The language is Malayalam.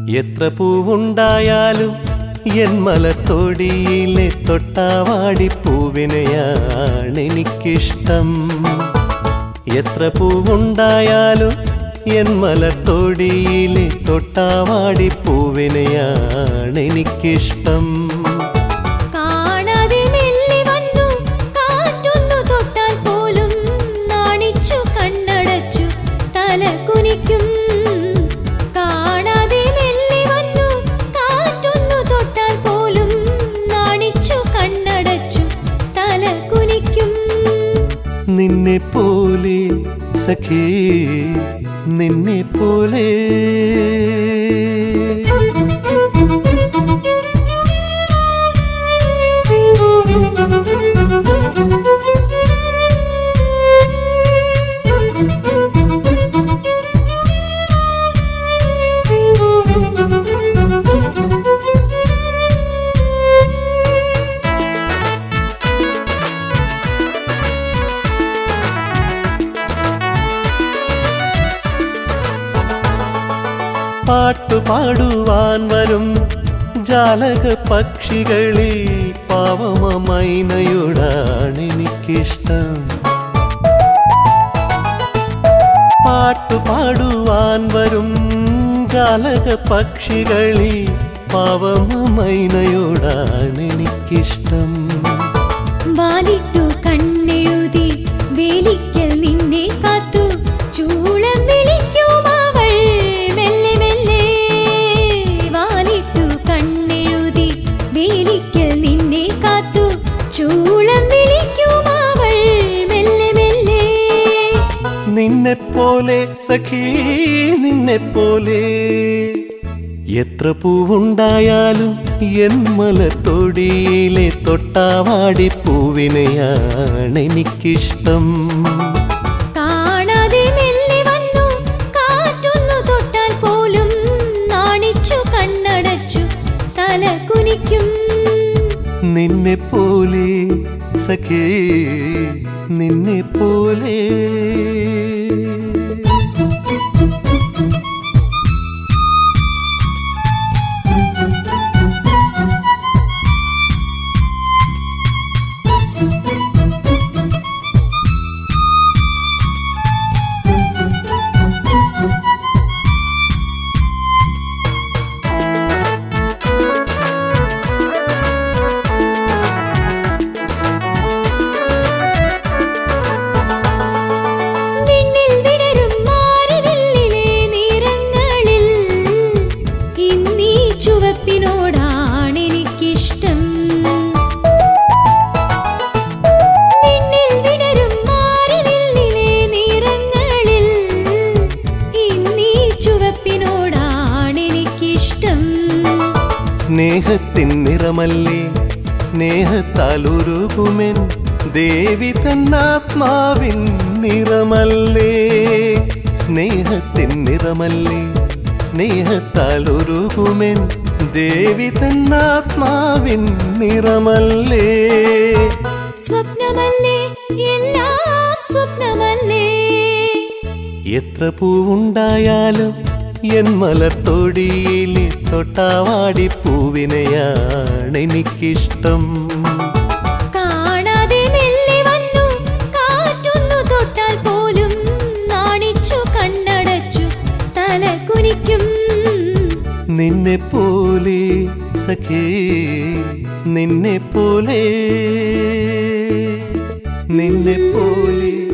എത്ര പൂവുണ്ടായാലും എൻ മലത്തൊടിയിലെ തൊട്ടാവാടി പൂവിനെയാണ് എനിക്കിഷ്ടം എത്ര പൂവുണ്ടായാലും എൻ മലത്തൊടിയിലെ തൊട്ടാവാടി പൂവിനെയാണ് എനിക്കിഷ്ടം കാണാതെ മെല്ലെ വന്നു കാറ്റൊന്നു തൊട്ടാൽ പോലും നാണിച്ചു കണ്ണടച്ചു തല കുനിക്കും കാണാതെ മെല്ലെ വന്നു കാറ്റൊന്നു തൊട്ടാൽ പോലും നാണിച്ചു കണ്ണടച്ചു തല കുനിക്കും നിന്നെ പോലെ സഖേ നിന്നെ പോലെ പാട്ടു പാടുവാൻ വരും ജാലക പക്ഷികളിൽ പാവമൈനയോടാണ് എനിക്കിഷ്ടം പാട്ടു പാടുവാൻ വരും ജാലക പക്ഷികളിൽ പാവമൈനയോടാണ് എനിക്കിഷ്ടം വാലിട്ടു കണ്ണെഴുതി വേലിക്കൽ നിന്നെ കാത്തു ചൂളം വിളിക്കും അവൾ മെല്ലെ മെല്ലെ വാലിട്ടു കണ്ണെഴുതി വേലിക്കൽ നിന്നെ കാത്തു ചൂളം വിളിക്കും അവൾ മെല്ലെ മെല്ലെ നിന്നെ പോലെ സഖീ നിന്നെ പോലെ എത്ര പൂവുണ്ടായാലും എൻ മലത്തൊടിയിലെ തൊട്ടാവാടി പൂവിനെയാണ് എനിക്കിഷ്ടം കാണാതെ മെല്ലെ വന്നു കാറ്റൊന്നു തൊട്ടാൽ പോലും നാണിച്ചു കണ്ണടച്ചു തല കുനിക്കും നിന്നെ പോലെ സഖേ നിന്നെ പോലെ വിണ്ണിൽ വിടരും മാറിവില്ലിലെ നിറങ്ങളിൽ ഇന്നീ ചുവപ്പിനോടാണ് എനിക്കിഷ്ടം വിണ്ണിൽ വിടരും മാറിവില്ലിലെ നിറങ്ങളിൽ ഇന്നീ ചുവപ്പിനോടാണ് എനിക്കിഷ്ടം സ്നേഹത്തിൻ നിറമല്ലേ സ്നേഹത്താൽ ഉരുകുമെൻ ദേവി തന്നാത്മാവിൻ നിറമല്ലേ സ്നേഹത്തിൻ നിറമല്ലേ സ്നേഹത്താൽ ഉരുകുമെൻ ദേവി തന്നാത്മാവിൻ നിറമല്ലേ സ്വപ്നമല്ലേ എല്ലാം സ്വപ്നമല്ലേ എത്ര പൂവുണ്ടായാലും എൻ മലത്തൊടിയിലെ തൊട്ടാവാടി പൂവിനെയാണ് എനിക്കിഷ്ടം കാണാതെ മെല്ലെ വന്നു കാറ്റൊന്നു തൊട്ടാൽ പോലും നാണിച്ചു കണ്ണടച്ചു തല കുനിക്കും നിന്നെ പോലെ സഖേ നിന്നെ പോലെ നിന്നെ പോലെ